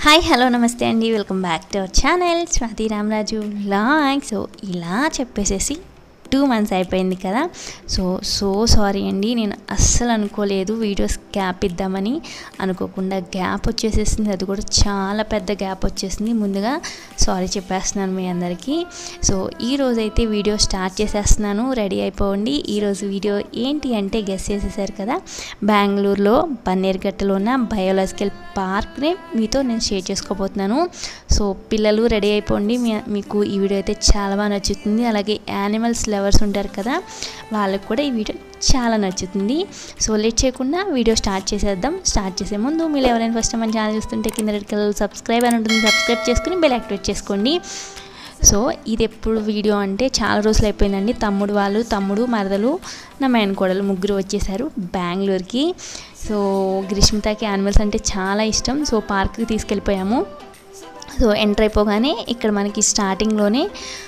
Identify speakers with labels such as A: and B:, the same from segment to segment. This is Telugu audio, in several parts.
A: హాయ్ హలో నమస్తే అండి welcome back to our channel Swathi Ramaraju లాగ్ సో ఇలా చెప్పేసేసి టూ మంత్స్ అయిపోయింది కదా సో సో సారీ అండి నేను అస్సలు అనుకోలేదు వీడియోస్ గ్యాప్ ఇద్దామని అనుకోకుండా గ్యాప్ వచ్చేసేసింది అది కూడా చాలా పెద్ద గ్యాప్ వచ్చేసింది ముందుగా సారీ చెప్పేస్తున్నాను మీ అందరికీ సో ఈ రోజు అయితే వీడియో స్టార్ట్ చేసేస్తున్నాను రెడీ అయిపోండి ఈరోజు వీడియో ఏంటి అంటే గెస్ చేసేసారు కదా బెంగళూరులో బన్నేరుగట్టలో ఉన్న బయోలాజికల్ పార్క్ని మీతో నేను షేర్ చేసుకోబోతున్నాను సో పిల్లలు రెడీ అయిపోండి మీ- మీకు ఈ వీడియో అయితే చాలా బాగా నచ్చుతుంది అలాగే యానిమల్స్ లవర్స్ ఉంటారు కదా వాళ్ళకి కూడా ఈ వీడియో చాలా నచ్చుతుంది సో లేట్ చేయకుండా వీడియో స్టార్ట్ చేసేద్దాం స్టార్ట్ చేసే ముందు మీరు ఎవరైనా ఫస్ట్ మన ఛానల్ చూస్తుంటే కింద రెడ్ కలర్ సబ్స్క్రైబ్ అని ఉంటుంది సబ్స్క్రైబ్ చేసుకుని బెల్ యాక్టివేట్ చేసుకోండి సో ఇది ఎప్పుడు వీడియో అంటే చాలా రోజులు అయిపోయిందండి తమ్ముడు వాళ్ళు తమ్ముడు మరదలు నా మేనకోడలు ముగ్గురు వచ్చేసారు బెంగళూరుకి సో గ్రీష్మితకి యానిమల్స్ అంటే చాలా ఇష్టం సో పార్క్కి తీసుకెళ్ళిపోయాము సో ఎంటర్ అయిపోగానే ఇక్కడ మనకి స్టార్టింగ్లోనే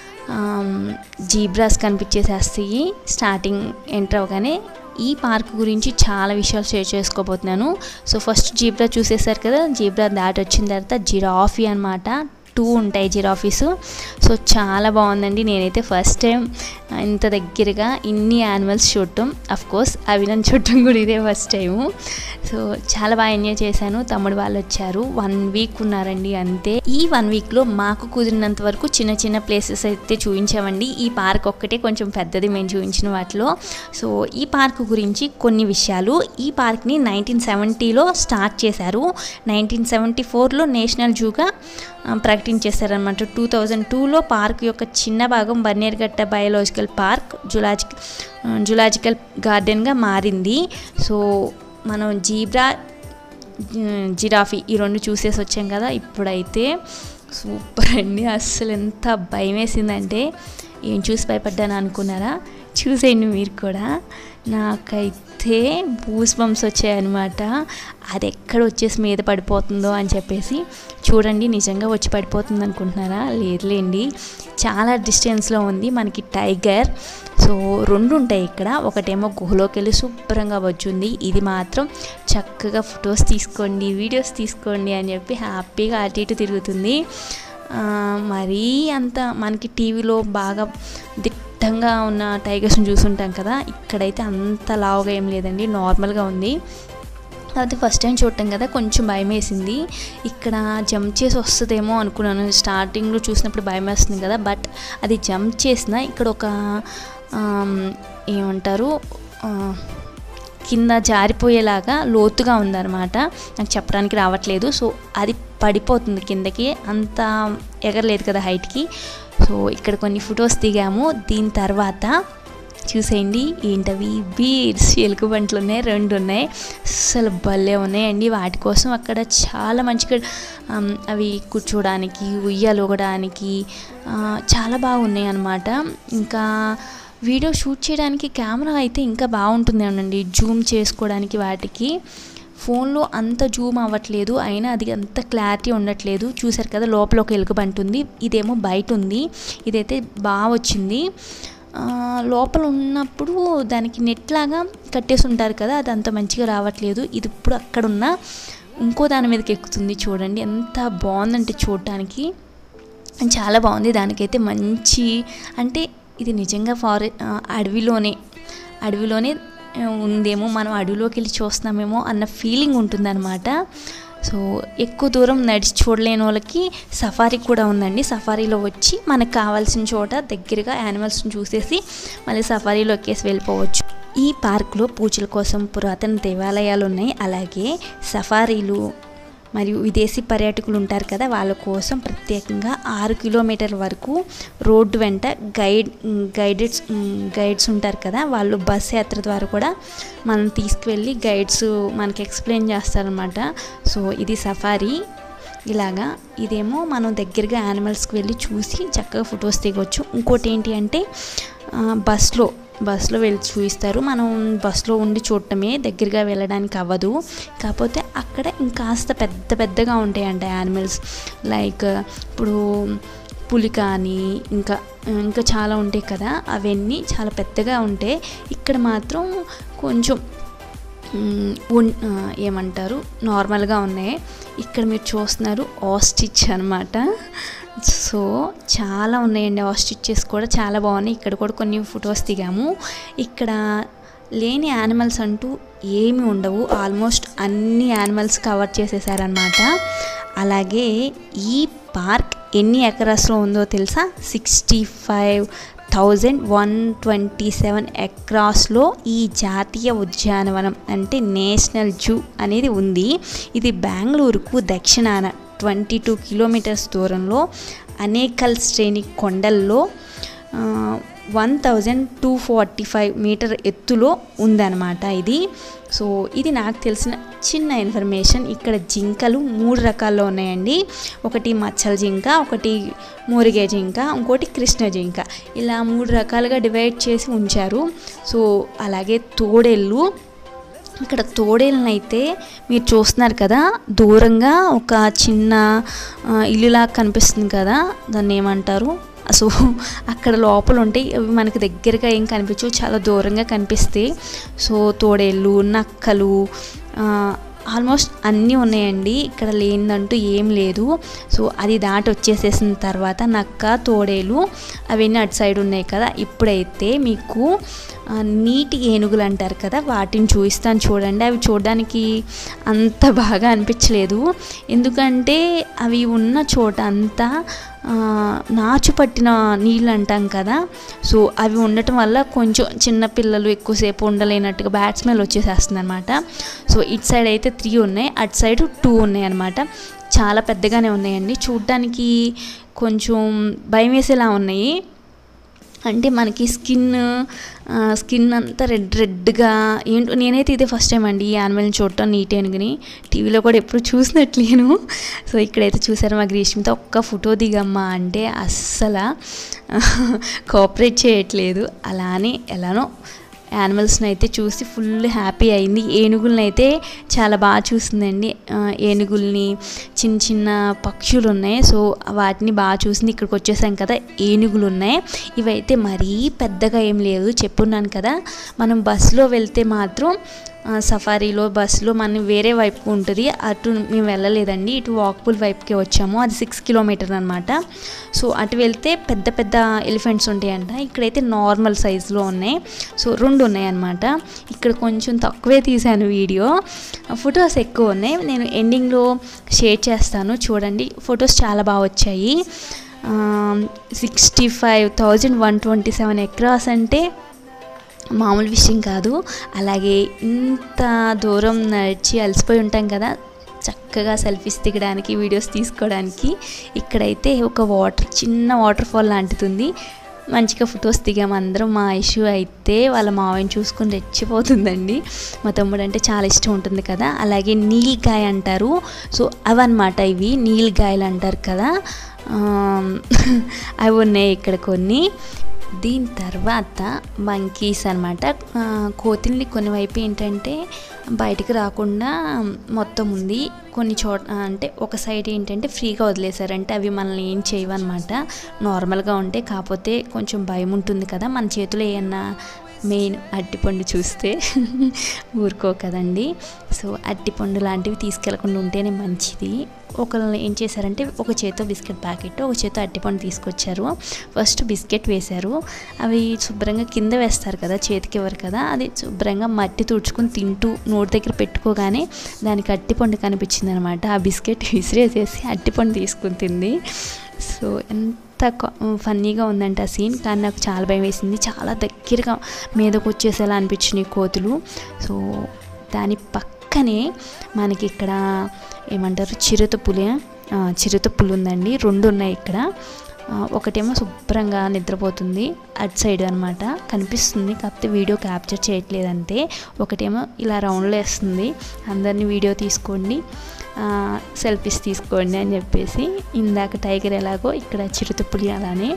A: జీబ్రాస్ కనిపించేసేస్తాయి స్టార్టింగ్ ఎంటర్ అవగానే ఈ పార్క్ గురించి చాలా విషయాలు షేర్ చేసుకోబోతున్నాను సో ఫస్ట్ జీబ్రా చూసేసారు కదా జీబ్రా దాటి వచ్చిన తర్వాత జిరాఫీ అనమాట టూ ఉంటాయి జిరాఫీస్ సో చాలా బాగుందండి నేనైతే ఫస్ట్ టైం ఇంత దగ్గరగా ఇన్ని యానిమల్స్ చూడటం అఫ్ కోర్స్ అవి నన్ను చూడటం కూడా ఇదే ఫస్ట్ టైము సో చాలా బాగా ఎంజాయ్ చేశాను తమ్ముడు వాళ్ళు వచ్చారు వన్ వీక్ ఉన్నారండి అంతే ఈ వన్ వీక్లో మాకు కుదిరినంత వరకు చిన్న చిన్న ప్లేసెస్ అయితే చూపించామండి ఈ పార్క్ ఒక్కటే కొంచెం పెద్దది మేము చూపించిన వాటిలో సో ఈ పార్క్ గురించి కొన్ని విషయాలు ఈ పార్క్ని నైన్టీన్ సెవెంటీలో స్టార్ట్ చేశారు నైన్టీన్ సెవెంటీ ఫోర్లో నేషనల్ జూగా ఆ, ప్రకటించేశారనమాట టూ థౌజండ్ టూలో పార్క్ యొక్క చిన్న భాగం Bannerughatta biological park zoological zoological గార్డెన్గా మారింది సో మనం జీబ్రా ఉమ్, జిరాఫీ ఈ రెండు చూసేసి వచ్చాం కదా ఇప్పుడైతే సూపర్ అండి అస్సలు ఎంత భయం వేసిందంటే ఏం చూసి భయపడ్డాను అనుకున్నారా చూసేయండి మీరు కూడా నాకైతే బూస్ బంప్స్ వచ్చాయన్నమాట అది ఎక్కడ వచ్చేసి మీద పడిపోతుందో అని చెప్పేసి చూడండి నిజంగా వచ్చి పడిపోతుంది అనుకుంటున్నారా లేదులేండి చాలా డిస్టెన్స్లో ఉంది మనకి టైగర్ సో రెండు ఉంటాయి ఇక్కడ ఒకటేమో గుహలోకి వెళ్ళి శుభ్రంగా వచ్చింది ఇది మాత్రం చక్కగా ఫొటోస్ తీసుకోండి వీడియోస్ తీసుకోండి అని చెప్పి హ్యాపీగా అటు ఇటు తిరుగుతుంది ఆ, మరీ అంత మనకి టీవీలో బాగా దిట్టంగా ఉన్న టైగర్స్ని చూసుంటాం కదా ఇక్కడైతే అంత లావుగా ఏం లేదండి నార్మల్గా ఉంది అది ఫస్ట్ టైం చూడటం కదా కొంచెం భయం వేసింది ఇక్కడ జంప్ చేసి వస్తుందేమో అనుకున్నాను స్టార్టింగ్లో చూసినప్పుడు భయం వేస్తుంది కదా బట్ అది జంప్ చేసిన ఇక్కడ ఒక ఆమ్, ఏమంటారు ఆ, కింద జారిపోయేలాగా లోతుగా ఉందన్నమాట నాకు చెప్పడానికి రావట్లేదు సో అది పడిపోతుంది కిందకి అంత ఎగరలేదు కదా హైట్కి సో ఇక్కడ కొన్ని ఫొటోస్ దిగాము దీని తర్వాత చూసేయండి ఏంటవి బీడ్స్ ఎలుగుబంట్లు ఉన్నాయి రెండు ఉన్నాయి అసలు భలే ఉన్నాయండి వాటి కోసం అక్కడ చాలా మంచిగా ఆమ్, అవి కూర్చోడానికి ఉయ్యాలొగడానికి ఆ, చాలా బాగున్నాయి అన్నమాట ఇంకా వీడియో షూట్ చేయడానికి కెమెరా అయితే ఇంకా బాగుంటుంది అనండి జూమ్ చేసుకోవడానికి వాటికి ఫోన్లో అంత జూమ్ అవ్వట్లేదు అయినా అది అంత క్లారిటీ ఉండట్లేదు చూసారు కదా లోపల ఒక ఎలుగుబంటి ఉంది ఇదేమో బయట ఉంది ఇదైతే బాగా వచ్చింది ఆ, లోపల ఉన్నప్పుడు దానికి నెట్ లాగా కట్టేసి ఉంటారు కదా అది అంత మంచిగా రావట్లేదు ఇది ఇప్పుడు అక్కడ ఉన్న ఇంకో దాని మీదకి ఎక్కుతుంది చూడండి ఎంత బాగుందంటే చూడటానికి చాలా బాగుంది దానికైతే మంచి అంటే ఇది నిజంగా ఫారె ఆ, అడవిలోనే అడవిలోనే ఆ, ఉందేమో మనం అడవిలోకి వెళ్ళి చూస్తున్నామేమో అన్న ఫీలింగ్ ఉంటుందన్నమాట సో ఎక్కువ దూరం నడిచి చూడలేని వాళ్ళకి సఫారీ కూడా ఉందండి సఫారీలో వచ్చి మనకు కావాల్సిన చోట దగ్గరగా యానిమల్స్ని చూసేసి మళ్ళీ సఫారీలో ఎక్కేసి వెళ్ళిపోవచ్చు ఈ పార్కులో పూజల కోసం పురాతన దేవాలయాలు ఉన్నాయి అలాగే సఫారీలు మరియు విదేశీ పర్యాటకులు ఉంటారు కదా వాళ్ళ కోసం ప్రత్యేకంగా ఆరు కిలోమీటర్ల వరకు రోడ్డు వెంట గైడ్ గైడెడ్స్ గైడ్స్ ఉంటారు కదా వాళ్ళు బస్ యాత్ర ద్వారా కూడా మనం తీసుకువెళ్ళి గైడ్స్ మనకి ఎక్స్ప్లెయిన్ చేస్తారనమాట సో ఇది సఫారీ ఇలాగా ఇదేమో మనం దగ్గరగా యానిమల్స్కి వెళ్ళి చూసి చక్కగా ఫొటోస్ దిగవచ్చు ఇంకోటి ఏంటి అంటే ఆ, బస్లో బస్లో వెళ్ళి చూపిస్తారు మనం బస్లో ఉండి చూడటమే దగ్గరగా వెళ్ళడానికి అవ్వదు కాకపోతే అక్కడ ఇంకాస్త పెద్ద పెద్దగా ఉంటాయంట యానిమల్స్ లైక్ ఇప్పుడు పులి కానీ ఇంకా ఇంకా చాలా ఉంటాయి కదా అవన్నీ చాలా పెద్దగా ఉంటాయి ఇక్కడ మాత్రం కొంచెం మ్, ఉన్- ఆ, ఏమంటారు నార్మల్గా ఉన్నాయి ఇక్కడ మీరు చూస్తున్నారు ఆస్టిచ్ అనమాట సో చాలా ఉన్నాయండి ఆస్టిచెస్ కూడా చాలా బాగున్నాయి ఇక్కడ కూడా కొన్ని ఫొటోస్ దిగాము ఇక్కడ లేని యానిమల్స్ అంటూ ఏమి ఉండవు ఆల్మోస్ట్ అన్ని యానిమల్స్ కవర్ చేసేసారనమాట అలాగే ఈ పార్క్ ఎన్ని ఎకరాస్లో ఉందో తెలుసా sixty five thousand one twenty seven ఎక్రాస్లో ఈ జాతీయ ఉద్యానవనం అంటే నేషనల్ జూ అనేది ఉంది ఇది బెంగళూరుకు దక్షిణాన ట్వంటీ టూ కిలోమీటర్స్ దూరంలో అనేకల్ శ్రేణి కొండల్లో one thousand two forty five meter ఎత్తులో ఉందన్నమాట ఇది సో ఇది నాకు తెలిసిన చిన్న ఇన్ఫర్మేషన్ ఇక్కడ జింకలు మూడు రకాల్లో ఉన్నాయండి ఒకటి మచ్చల జింక ఒకటి మూరిగే జింక ఇంకోటి కృష్ణ జింక ఇలా మూడు రకాలుగా డివైడ్ చేసి ఉంచారు సో అలాగే తోడేళ్ళు ఇక్కడ తోడేళ్ళని అయితే మీరు చూస్తున్నారు కదా దూరంగా ఒక చిన్న ఆ, ఇల్లులా కనిపిస్తుంది కదా దాన్ని ఏమంటారు సో అక్కడ లోపల ఉంటాయి అవి మనకి దగ్గరగా ఏం కనిపించవు చాలా దూరంగా కనిపిస్తాయి సో తోడేళ్ళు నక్కలు ఆల్మోస్ట్ అన్నీ ఉన్నాయండి ఇక్కడ లేనిదంటూ ఏం లేదు సో అది దాటి వచ్చేసేసిన తర్వాత నక్క తోడేలు అవన్నీ అటు సైడ్ ఉన్నాయి కదా ఇప్పుడైతే మీకు ఆ, నీటి ఏనుగులు అంటారు కదా వాటిని చూపిస్తాను చూడండి అవి చూడడానికి అంత బాగా అనిపించలేదు ఎందుకంటే అవి ఉన్న చోట అంతా ఆ, నాచు పట్టిన నీళ్ళు అంటాం కదా సో అవి ఉండటం వల్ల కొంచెం చిన్న పిల్లలు ఎక్కువసేపు ఉండలేనట్టుగా బ్యాడ్ స్మెల్ వచ్చేసేస్తుంది అనమాట సో ఇటు సైడ్ అయితే త్రీ ఉన్నాయి అటు సైడ్ టూ ఉన్నాయి అనమాట చాలా పెద్దగానే ఉన్నాయండి చూడ్డానికి కొంచెం భయం వేసేలా ఉన్నాయి అంటే మనకి స్కిన్ స్కిన్ అంతా రెడ్ రెడ్గా ఏంటో నేనైతే ఇదే ఫస్ట్ టైం అండి ఈ యానిమల్ని చూడటం నీట్ ఏనుగుని టీవీలో కూడా ఎప్పుడు చూసినట్లేను సో ఇక్కడైతే చూసారు మా గ్రీష్మితో ఒక్క ఫోటో దిగమ్మా అంటే అస్సలు కోఆపరేట్ చేయట్లేదు అలానే ఎలానో యానిమల్స్ని అయితే చూసి ఫుల్ హ్యాపీ అయింది ఏనుగుల్ని అయితే చాలా బాగా చూసిందండి ఆ, ఏనుగుల్ని చిన్న చిన్న పక్షులు ఉన్నాయి సో వాటిని బాగా చూసింది ఇక్కడికి వచ్చేసాం కదా ఏనుగులు ఉన్నాయి ఇవైతే మరీ పెద్దగా ఏం లేదు చెప్పున్నాను కదా మనం బస్సులో వెళ్తే మాత్రం ఆ, సఫారీలో బస్సులో మనం వేరే వైపుకు ఉంటుంది అటు మేము వెళ్ళలేదండి ఇటు వాక్పుల్ వైపుకే వచ్చాము అది సిక్స్ కిలోమీటర్ అనమాట సో అటు వెళ్తే పెద్ద పెద్ద ఎలిఫెంట్స్ ఉంటాయంట ఇక్కడైతే నార్మల్ సైజులో ఉన్నాయి సో రెండు ఉన్నాయి అనమాట ఇక్కడ కొంచెం తక్కువే తీశాను వీడియో ఫొటోస్ ఎక్కువ ఉన్నాయి నేను ఎండింగ్లో షేర్ చేస్తాను చూడండి ఫొటోస్ చాలా బాగా వచ్చాయి sixty five thousand one twenty seven acres అంటే మామూలు విషయం కాదు అలాగే ఇంత దూరం నడిచి అలసిపోయి ఉంటాం కదా చక్కగా సెల్ఫీస్ దిగడానికి వీడియోస్ తీసుకోవడానికి ఇక్కడైతే ఒక వాటర్ చిన్న వాటర్ ఫాల్ లాంటిది మంచిగా ఫొటోస్ దిగాము అందరం మా ఇష్యూ అయితే వాళ్ళ మావయ్యని చూసుకొని రెచ్చిపోతుందండి మా తమ్ముడు అంటే చాలా ఇష్టం ఉంటుంది కదా అలాగే నీల్గాయ అంటారు సో అవన్నమాట ఇవి నీల్గాయలు అంటారు కదా ఆమ్, అవి ఉన్నాయి ఇక్కడ కొన్ని దీని తర్వాత మంకీస్ అనమాట కోతుల్ని కొన్ని వైపు ఏంటంటే బయటికి రాకుండా మొత్తం ఉంది కొన్ని చోట అంటే ఒక సైడ్ ఏంటంటే ఫ్రీగా వదిలేశారంటే అవి మనల్ని ఏం చేయవన్నమాట నార్మల్గా ఉంటే కాకపోతే కొంచెం భయం ఉంటుంది కదా మన చేతిలో ఏమన్నా మెయిన్ అట్టిపండు చూస్తే ఊరుకో కదండి సో అట్టిపండు లాంటివి తీసుకెళ్లకుండా ఉంటేనే మంచిది ఒకళ్ళు ఏం చేశారంటే ఒక చేతితో బిస్కెట్ ప్యాకెట్ ఒక చేతితో అట్టిపండు తీసుకొచ్చారు ఫస్ట్ బిస్కెట్ వేశారు అవి శుభ్రంగా కింద వేస్తారు కదా చేతికి ఇవ్వరు కదా అది శుభ్రంగా మట్టి తుడుచుకుని తింటూ నోటి దగ్గర పెట్టుకోగానే దానికి అట్టిపండు కనిపించింది అనమాట ఆ బిస్కెట్ విసిరేసేసి అట్టిపండు తీసుకుని తింది సో ఎంత ఫన్నీగా ఉందంటే ఆ సీన్ కానీ నాకు చాలా భయం వేసింది చాలా దగ్గరగా మీదకు వచ్చేసేలా అనిపించినాయి కోతులు సో దాని పక్కనే మనకి ఇక్కడ ఏమంటారు చిరుత పులి ఆ, చిరుత పులి ఉందండి రెండు ఉన్నాయి ఇక్కడ ఆ, ఒకటేమో శుభ్రంగా నిద్రపోతుంది అటు సైడ్ అనమాట కనిపిస్తుంది కాకపోతే వీడియో క్యాప్చర్ చేయట్లేదు అంతే ఒకటేమో ఇలా రౌండ్లో వేస్తుంది అందరినీ వీడియో తీసుకోండి సెల్ఫీస్ తీసుకోండి అని చెప్పేసి ఇందాక టైగర్ ఎలాగో ఇక్కడ చిరుతపులి అలానే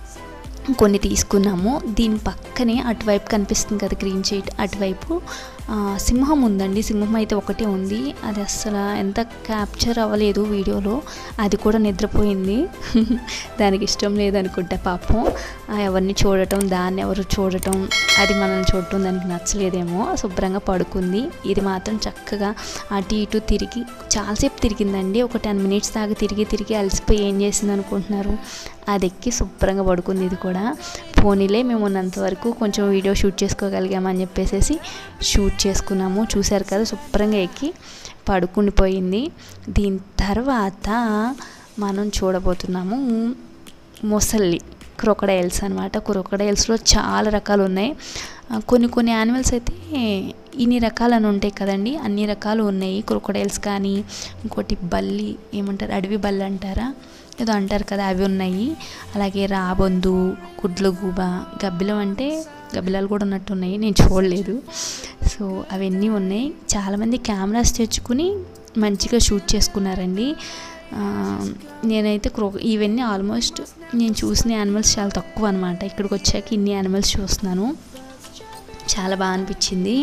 A: కొన్ని తీసుకున్నాము దీని పక్కనే అటువైపు కనిపిస్తుంది కదా గ్రీన్ షీట్ అటువైపు ఆ, సింహం ఉందండి సింహం అయితే ఒకటే ఉంది అది అస్సలు ఎంత క్యాప్చర్ అవ్వలేదు వీడియోలో అది కూడా నిద్రపోయింది దానికి ఇష్టం లేదనుకుంటా పాపం ఆ, ఎవరిని చూడటం దాన్ని ఎవరు చూడటం అది మనల్ని చూడటం దానికి నచ్చలేదేమో శుభ్రంగా పడుకుంది ఇది మాత్రం చక్కగా అటు ఇటు తిరిగి చాలాసేపు తిరిగిందండి ఒక టెన్ మినిట్స్ దాకా తిరిగి తిరిగి అలసిపోయి ఏం చేసింది అనుకుంటున్నారు అది ఎక్కి శుభ్రంగా పడుకుంది ఇది కూడా పోనీలే మేము ఉన్నంత వరకు కొంచెం వీడియో షూట్ చేసుకోగలిగామని చెప్పేసి షూట్ చేసుకున్నాము చూశారు కదా శుభ్రంగా ఎక్కి పడుకుండిపోయింది దీని తర్వాత మనం చూడబోతున్నాము మొసల్లి క్రొకడైల్స్ అనమాట క్రొకడైల్స్లో చాలా రకాలు ఉన్నాయి ఆ, కొన్ని కొన్ని యానిమల్స్ అయితే ఇన్ని రకాలు అని ఉంటాయి కదండి అన్ని రకాలు ఉన్నాయి క్రొకడైల్స్ కానీ ఇంకోటి బల్లి ఏమంటారు అడవి బల్లి అంటారా ఏదో అంటారు కదా అవి ఉన్నాయి అలాగే రాబొందు గుడ్లగూబ గబ్బిలం అంటే గబ్బిలాలు కూడా ఉన్నట్టు ఉన్నాయి నేను చూడలేదు సో అవన్నీ ఉన్నాయి చాలామంది కెమెరాస్ తెచ్చుకుని మంచిగా షూట్ చేసుకున్నారండి ఆ, నేనైతే క్రో ఇవన్నీ ఆల్మోస్ట్ నేను చూసిన యానిమల్స్ చాలా తక్కువ అనమాట ఇక్కడికి వచ్చాక ఇన్ని యానిమల్స్ చూస్తున్నాను చాలా బాగా అనిపించింది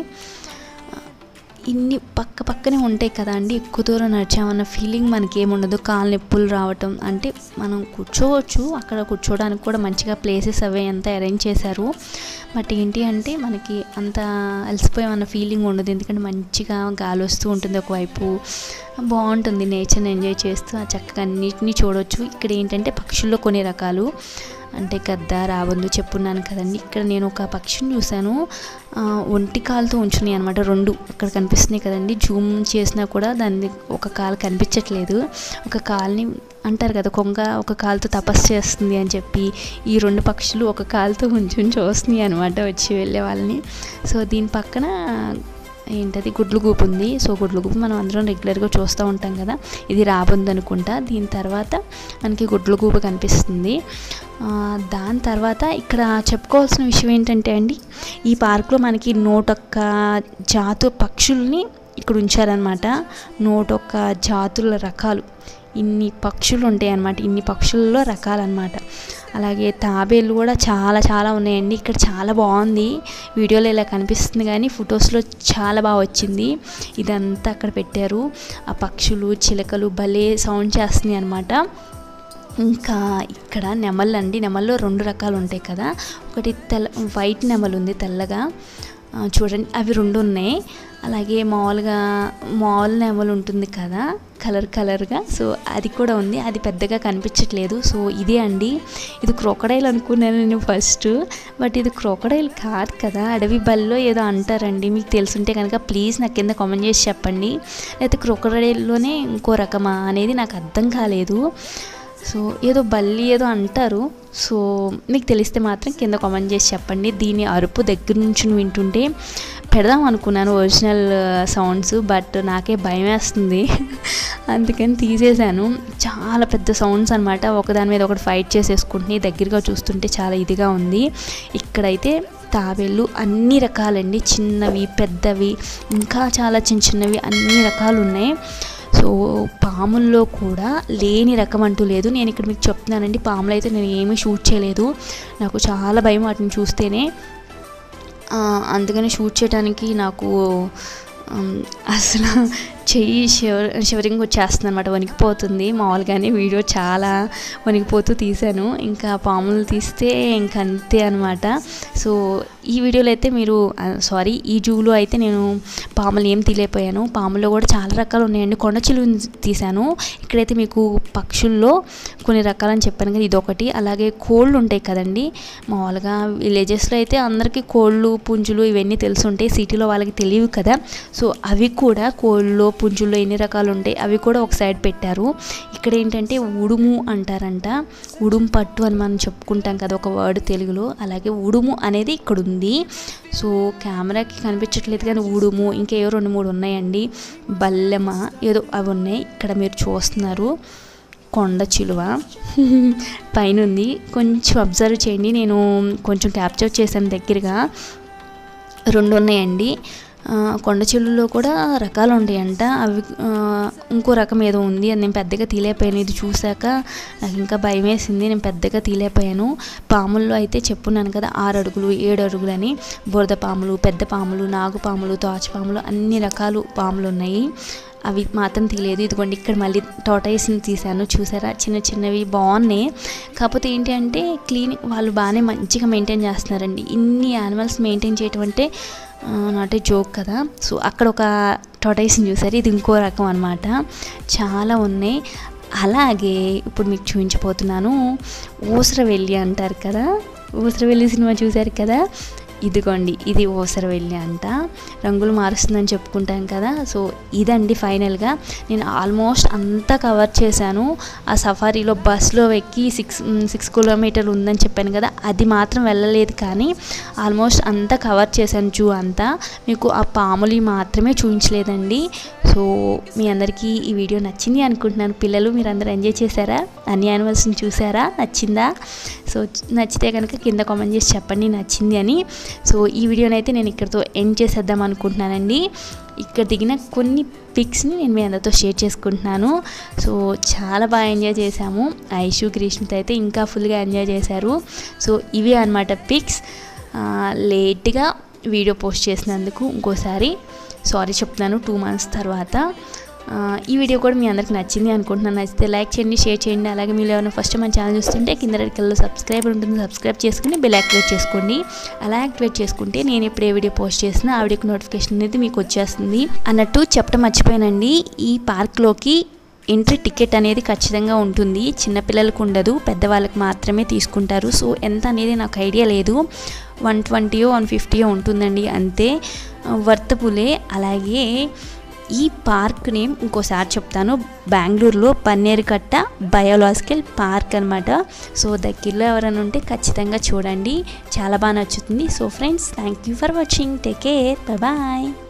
A: ఇన్ని పక్క పక్కనే ఉంటాయి కదా అండి ఎక్కువ దూరం నడిచామన్న ఫీలింగ్ మనకి ఏముండదు కాలు నొప్పులు రావటం అంటే మనం కూర్చోవచ్చు అక్కడ కూర్చోవడానికి కూడా మంచిగా ప్లేసెస్ అవి అంతా అరేంజ్ చేశారు బట్ ఏంటి అంటే మనకి అంత అలసిపోయామన్న ఫీలింగ్ ఉండదు ఎందుకంటే మంచిగా గాలి వస్తూ ఉంటుంది ఒకవైపు బాగుంటుంది నేచర్ని ఎంజాయ్ చేస్తూ ఆ చక్కగా అన్నిటినీ చూడవచ్చు ఇక్కడ ఏంటంటే పక్షుల్లో కొన్ని రకాలు అంటే గద్ద రాబందు చెప్పున్నాను కదండి ఇక్కడ నేను ఒక పక్షిని చూశాను ఆ, ఒంటి కాలుతో ఉంచున్నాయి అనమాట రెండు ఇక్కడ కనిపిస్తున్నాయి కదండి జూమ్ చేసినా కూడా దాన్ని ఒక కాలు కనిపించట్లేదు ఒక కాల్ని అంటారు కదా కొంగ ఒక కాలుతో తపస్సు చేస్తుంది అని చెప్పి ఈ రెండు పక్షులు ఒక కాలుతో ఉంచుని చూస్తున్నాయి అనమాట వచ్చి వెళ్ళే వాళ్ళని సో దీని పక్కన ఏంటది గుడ్లు గూపు ఉంది సో గుడ్లు గూపు మనం అందరం రెగ్యులర్గా చూస్తూ ఉంటాం కదా ఇది రాబోంది అనుకుంటా దీని తర్వాత మనకి గుడ్లు గూపు కనిపిస్తుంది ఆ, దాని తర్వాత ఇక్కడ చెప్పుకోవాల్సిన విషయం ఏంటంటే అండి ఈ పార్క్లో మనకి నూటొక్క జాతు పక్షుల్ని ఇక్కడ ఉంచారనమాట నూటొక్క జాతుల రకాలు ఇన్ని పక్షులు ఉంటాయి అన్నమాట ఇన్ని పక్షుల్లో రకాలన్నమాట అలాగే తాబేలు కూడా చాలా చాలా ఉన్నాయండి ఇక్కడ చాలా బాగుంది వీడియోలో ఇలా కనిపిస్తుంది కానీ ఫొటోస్లో చాలా బాగా వచ్చింది ఇదంతా అక్కడ పెట్టారు ఆ పక్షులు చిలకలు భలే సౌండ్ చేస్తున్నాయి అనమాట ఇంకా ఇక్కడ నెమళ్ళు అండి నెమల్లో రెండు రకాలు ఉంటాయి కదా ఒకటి తెల్ల వైట్ నెమలు ఉంది తెల్లగా ఆ, చూడండి అవి రెండు ఉన్నాయి అలాగే మామూలుగా మామూలు నెమలు ఉంటుంది కదా కలర్ కలర్గా సో అది కూడా ఉంది అది పెద్దగా కనిపించట్లేదు సో ఇదే అండి ఇది క్రొకడైల్ అనుకున్నాను నేను ఫస్ట్ బట్ ఇది క్రొకడైల్ కాదు కదా అడవి బల్లో ఏదో అంటారండి మీకు తెలుసుంటే కనుక ప్లీజ్ నాకు కింద కామెంట్ చేసి చెప్పండి లేకపోతే క్రొకడైల్లోనే ఇంకో రకమా అనేది నాకు అర్థం కాలేదు సో ఏదో బల్లి ఏదో అంటారు సో మీకు తెలిస్తే మాత్రం కింద కామెంట్ చేసి చెప్పండి దీని అరుపు దగ్గర నుంచి వింటుంటే పెడదాం అనుకున్నాను ఒరిజినల్ సౌండ్స్ బట్ నాకే భయం వేస్తుంది అందుకని తీసేశాను చాలా పెద్ద సౌండ్స్ అనమాట ఒకదాని మీద ఒకటి ఫైట్ చేసేసుకుంటున్నాయి దగ్గరగా చూస్తుంటే చాలా ఇదిగా ఉంది ఇక్కడైతే తాబేళ్ళు అన్ని రకాలండి చిన్నవి పెద్దవి ఇంకా చాలా చిన్న చిన్నవి అన్ని రకాలు ఉన్నాయి సో పాముల్లో కూడా లేని రకం అంటూ లేదు నేను ఇక్కడ మీకు చెప్తున్నానండి పాములు అయితే నేను ఏమీ షూట్ చేయలేదు నాకు చాలా భయం వాటిని చూస్తేనే ఆ, అందుకని షూట్ చేయడానికి నాకు ఉమ్, అసలు చెయ్యి షివర్ షివరింగ్ వచ్చేస్తుంది అనమాట వణికిపోతుంది మామూలుగానే వీడియో చాలా వణికిపోతూ తీశాను ఇంకా పాములు తీస్తే ఇంక అంతే అనమాట సో ఈ వీడియోలో అయితే మీరు సారీ ఈ జూలో అయితే నేను పాములు ఏం తీలేకపోయాను పాముల్లో కూడా చాలా రకాలు ఉన్నాయండి కొండ చిలువని తీశాను ఇక్కడైతే మీకు పక్షుల్లో కొన్ని రకాలని చెప్పాను కదా ఇదొకటి అలాగే కోళ్ళు ఉంటాయి కదండి మామూలుగా విలేజెస్లో అయితే అందరికీ కోళ్ళు పుంజులు ఇవన్నీ తెలుసుంటాయి సిటీలో వాళ్ళకి తెలియవు కదా సో అవి కూడా కోళ్ళు పుంజుల్లో ఎన్ని రకాలు ఉంటాయి అవి కూడా ఒక సైడ్ పెట్టారు ఇక్కడ ఏంటంటే ఉడుము అంటారంట ఉడుము పట్టు అని మనం చెప్పుకుంటాం కదా ఒక వర్డ్ తెలుగులో అలాగే ఉడుము అనేది ఇక్కడ ఉంది సో కెమెరాకి కనిపించట్లేదు కానీ ఉడుము ఇంకేవో రెండు మూడు ఉన్నాయండి బల్లెమ ఏదో అవి ఉన్నాయి ఇక్కడ మీరు చూస్తున్నారు కొండ చిలువ పైన ఉంది కొంచెం అబ్జర్వ్ చేయండి నేను కొంచెం క్యాప్చర్ చేశాను దగ్గరగా రెండు ఉన్నాయండి ఆ, కొండ చెల్లులో కూడా రకాలు ఉంటాయంట అవి ఆ, ఇంకో రకం ఏదో ఉంది అది నేను పెద్దగా తీలేకపోయాను ఇది చూశాక నాకు ఇంకా భయం వేసింది నేను పెద్దగా తీలేకపోయాను పాముల్లో అయితే చెప్పున్నాను కదా ఆరు అడుగులు ఏడు అడుగులు అని బురద పాములు పెద్ద పాములు నాగు పాములు తోచపాములు అన్ని రకాలు పాములు ఉన్నాయి అవి మాత్రం తీయలేదు ఇదిగోండి ఇక్కడ మళ్ళీ టోటైస్ని తీశాను చూసారా చిన్న చిన్నవి బాగున్నాయి కాకపోతే ఏంటి అంటే క్లీన్ వాళ్ళు బాగానే మంచిగా మెయింటైన్ చేస్తున్నారండి ఇన్ని యానిమల్స్ మెయింటైన్ చేయటం అంటే నాట్ ఏ జోక్ కదా సో అక్కడ ఒక టొటైస్ని చూసారు ఇది ఇంకో రకం అనమాట చాలా ఉన్నాయి అలాగే ఇప్పుడు మీకు చూపించబోతున్నాను ఊసరవెల్లి అంటారు కదా ఊసరవెల్లి సినిమా చూశారు కదా ఇదిగోండి ఇది ఓసరవెల్లి అంట రంగులు మారుస్తుందని చెప్పుకుంటాం కదా సో ఇదండి ఫైనల్గా నేను ఆల్మోస్ట్ అంతా కవర్ చేశాను ఆ సఫారీలో బస్లో ఎక్కి సిక్స్ సిక్స్ కిలోమీటర్లు ఉందని చెప్పాను కదా అది మాత్రం వెళ్ళలేదు కానీ ఆల్మోస్ట్ అంతా కవర్ చేశాను జూ అంతా మీకు ఆ పాములు మాత్రమే చూపించలేదండి సో మీ అందరికీ ఈ వీడియో నచ్చింది అనుకుంటున్నాను పిల్లలు మీరు అందరూ ఎంజాయ్ చేశారా అన్ని యానిమల్స్ని చూసారా నచ్చిందా సో నచ్చితే కనుక కింద కామెంట్ చేసి చెప్పండి నచ్చింది అని సో ఈ వీడియోని అయితే నేను ఇక్కడితో ఎండ్ చేసేద్దాం అనుకుంటున్నానండి ఇక్కడ దిగిన కొన్ని పిక్స్ని నేను మీ అందరితో షేర్ చేసుకుంటున్నాను సో చాలా బాగా ఎంజాయ్ చేశాము ఐషు గ్రీష్మిత అయితే ఇంకా ఫుల్గా ఎంజాయ్ చేశారు సో ఇవి అనమాట పిక్స్ లేట్గా వీడియో పోస్ట్ చేసినందుకు ఇంకోసారి సారీ చెప్తున్నాను టూ మంత్స్ తర్వాత ఆ, ఈ వీడియో కూడా మీ అందరికి నచ్చింది అనుకుంటున్నాను నచ్చితే లైక్ చేయండి షేర్ చేయండి అలాగే మీరు ఏమైనా ఫస్ట్ మన ఛానల్ చూస్తుంటే కింద రెడ్ కలర్లో సబ్స్క్రైబ్ ఉంటుంది సబ్స్క్రైబ్ చేసుకుని బెల్ యాక్టివేట్ చేసుకోండి అలా యాక్టివేట్ చేసుకుంటే నేను ఎప్పుడు ఏ వీడియో పోస్ట్ చేసినా ఆ వీడియోకి నోటిఫికేషన్ అనేది మీకు వచ్చేస్తుంది అన్నట్టు చెప్పడం మర్చిపోయానండి ఈ పార్క్లోకి ఎంట్రీ టికెట్ అనేది ఖచ్చితంగా ఉంటుంది చిన్నపిల్లలకు ఉండదు పెద్దవాళ్ళకి మాత్రమే తీసుకుంటారు సో ఎంత అనేది నాకు ఐడియా లేదు వన్ ట్వంటీయో వన్ ఫిఫ్టీయో ఉంటుందండి అంతే వర్తపులే అలాగే ఈ పార్క్ నేమ్ ఇంకోసారి చెప్తాను బెంగళూరులో పన్నేరుకట్ట బయోలాజికల్ పార్క్ అనమాట సో దగ్గరలో ఎవరైనా ఉంటే ఖచ్చితంగా చూడండి చాలా బాగా నచ్చుతుంది so friends thank you for watching take care bye